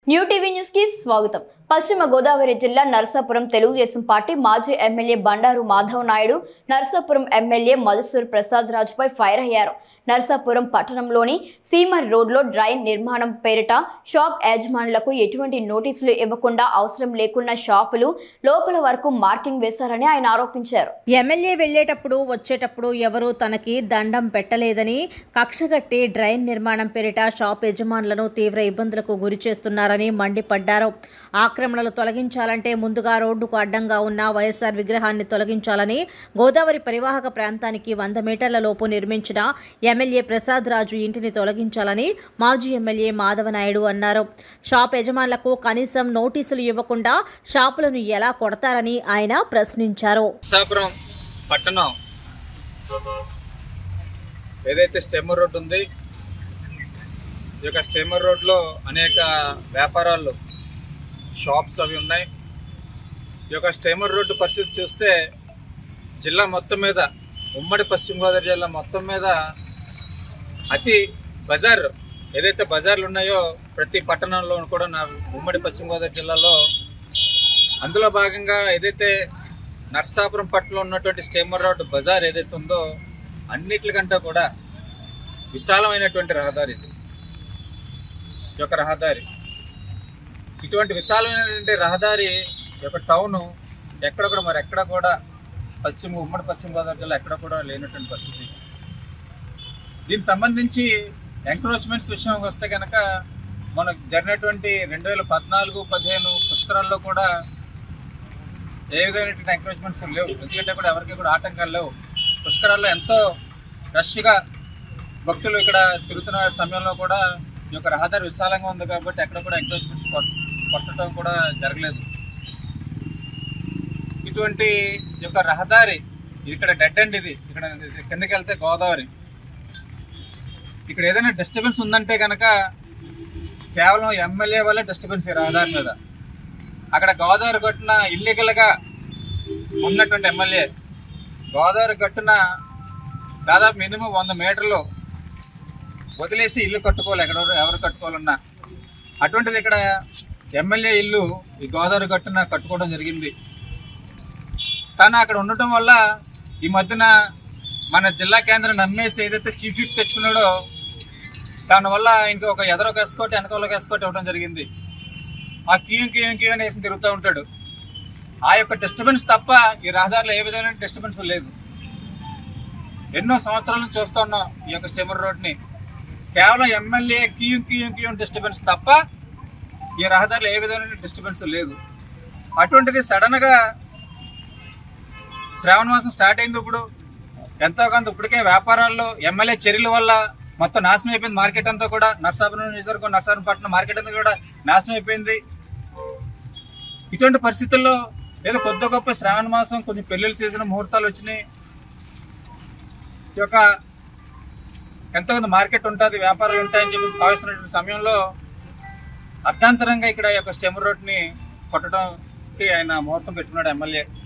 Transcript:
new TV news కి స్వాగతం పశ్చిమ గోదావరి జిల్లా నరసాపురం తెలుగుదేశం పార్టీ మాజీ ఎమ్మెల్యే బండారు మాధవ్ నాయుడు నరసాపురం ఎమ్మెల్యే మధుసూర్ ప్రసాద్ రాజుపై ఫైర్ అయ్యారు నరసాపురం పట్టణంలోని సీమర్ రోడ్లో డ్రైన్ నిర్మాణం పేరిట షాప్ యజమానులకు ఎటువంటి నోటీసులు ఇవ్వకుండా అవసరం లేకున్న షాపులు లోపల వరకు మార్కింగ్ వేశారని ఆయన ఆరోపించారు ఎమ్మెల్యే వెళ్ళేటప్పుడు వచ్చేటప్పుడు ఎవరూ తనకి దండం పెట్టలేదని కక్షగట్టి డ్రైన్ నిర్మాణం పేరిట షాప్ యజమానులను తీవ్ర ఇబ్బందులకు గురి చేస్తున్నారని మండిపడ్డారు ఆక్రమణలు తొలగించాలంటే ముందుగా రోడ్డుకు అడ్డంగా ఉన్న వైఎస్ఆర్ విగ్రహాన్ని తొలగించాలని గోదావరి పరివాహక ప్రాంతానికి వంద మీటర్ల లోపు నిర్మించిన ఎమ్మెల్యే ప్రసాద్ రాజు ఇంటిని తొలగించాలని మాజీ ఎమ్మెల్యే మాధవనాయుడు అన్నారు షాప్ యజమానులకు కనీసం నోటీసులు ఇవ్వకుండా షాపులను ఎలా కొడతారని ఆయన ప్రశ్నించారు నరసాపురం పట్టణం ఏదైతే స్టెమ్మర్ రోడ్ ఉంది ఈ యొక్క స్టెమ్మర్ రోడ్లో అనేక వ్యాపారాలు షాప్స్ అవి ఉన్నాయి ఈ యొక్క స్టెమ్మర్ రోడ్డు పరిస్థితి చూస్తే జిల్లా మొత్తం మీద ఉమ్మడి పశ్చిమ గోదావరి జిల్లా మొత్తం మీద అతి బజార్ ఏదైతే బజార్లు ఉన్నాయో ప్రతి పట్టణంలో కూడా నా ఉమ్మడి పశ్చిమ గోదావరి జిల్లాలో అందులో భాగంగా ఏదైతే నర్సాపురం పట్టణంలో ఉన్నటువంటి స్టేమర్ రోడ్ బజార్ ఏదైతే ఉందో అన్నిటికంటే కూడా విశాలమైనటువంటి రహదారి ఇది ఈ యొక్క రహదారి ఇటువంటి విశాలమైనటువంటి రహదారి ఈ యొక్క టౌన్ ఎక్కడ కూడా మరి ఎక్కడ కూడా పశ్చిమ ఉమ్మడి పశ్చిమ గోదావరి జిల్లా ఎక్కడ కూడా లేనటువంటి పరిస్థితి దీనికి సంబంధించి ఎంక్రోచ్మెంట్స్ విషయం వస్తే కనుక మనకు జరిగినటువంటి రెండు వేల పద్నాలుగు పదిహేను పుష్కరాల్లో కూడా ఏ విధమైనటువంటి ఎంకరేజ్మెంట్స్ లేవు ఎందుకంటే కూడా ఎవరికి కూడా ఆటంకాలు లేవు పుష్కరాల్లో ఎంతో రష్గా భక్తులు ఇక్కడ తిరుగుతున్న సమయంలో కూడా ఈ యొక్క రహదారి విశాలంగా ఉంది కాబట్టి ఎక్కడ కూడా ఎంకరేజ్మెంట్స్ కొట్టడం కూడా జరగలేదు ఇటువంటి ఈ యొక్క రహదారి ఇది ఇక్కడ డెడ్ అండ్ ఇది ఇక్కడ కిందకి వెళ్తే గోదావరి ఇక్కడ ఏదైనా డిస్టర్బెన్స్ ఉందంటే కనుక కేవలం ఎమ్మెల్యే వల్ల డిస్టర్బెన్స్ ఈ రహదారి మీద అక్కడ గోదావరి గట్టున ఇల్లీగల్ గా ఉన్నటువంటి ఎమ్మెల్యే గోదావరి గట్టున దాదాపు మినిమం వంద మీటర్లు వదిలేసి ఇల్లు కట్టుకోవాలి ఎక్కడ ఎవరు కట్టుకోవాలన్నా అటువంటిది ఇక్కడ ఎమ్మెల్యే ఇల్లు ఈ గోదావరి గట్టున కట్టుకోవడం జరిగింది కానీ అక్కడ ఉండటం వల్ల ఈ మధ్యన మన జిల్లా కేంద్రం నమ్మేసి ఏదైతే చీఫ్ విప్ తెచ్చుకున్నాడో దానివల్ల ఇంక ఒక ఎదరొక ఎస్కోట్ వెనకాల ఎస్కోట్ ఇవ్వడం జరిగింది ఆ క్యూన్ క్యూన్ క్యూన్ వేసి తిరుగుతూ ఉంటాడు ఆ యొక్క డిస్టర్బెన్స్ తప్ప ఈ రహదారిలో ఏ విధమైన డిస్టర్బెన్స్ లేదు ఎన్నో సంవత్సరాల నుంచి చూస్తూ ఉన్నాం ఈ యొక్క స్టెమర్ రోడ్ ని కేవలం ఎమ్మెల్యే క్యూన్ క్యూన్ క్యూన్ డిస్టర్బెన్స్ తప్ప ఈ రహదారిలో ఏ విధమైన డిస్టర్బెన్స్ లేదు అటువంటిది సడన్ గా శ్రావణ మాసం స్టార్ట్ అయింది ఇప్పుడు ఎంతో కొంత ఇప్పటికే వ్యాపారాల్లో ఎమ్మెల్యే చర్యల వల్ల మొత్తం నాశనం అయిపోయింది మార్కెట్ అంతా కూడా నర్సాపురం నియోజకవర్గం నర్సాపురం పట్టణం మార్కెట్ అంతా కూడా నాశనం అయిపోయింది ఇటువంటి పరిస్థితుల్లో ఏదో కొద్ది గొప్ప శ్రావణ మాసం కొంచెం పెళ్లిళ్ళ సీజన్ ముహూర్తాలు వచ్చినాయి ఈ యొక్క ఎంతో కొంత మార్కెట్ ఉంటుంది వ్యాపారాలు ఉంటాయని చెప్పి భావిస్తున్నటువంటి సమయంలో అర్ధాంతరంగా ఇక్కడ ఈ యొక్క స్టెమ్ రోడ్ ని కొట్టడానికి ఆయన ముహూర్తం పెట్టుకున్నాడు ఎమ్మెల్యే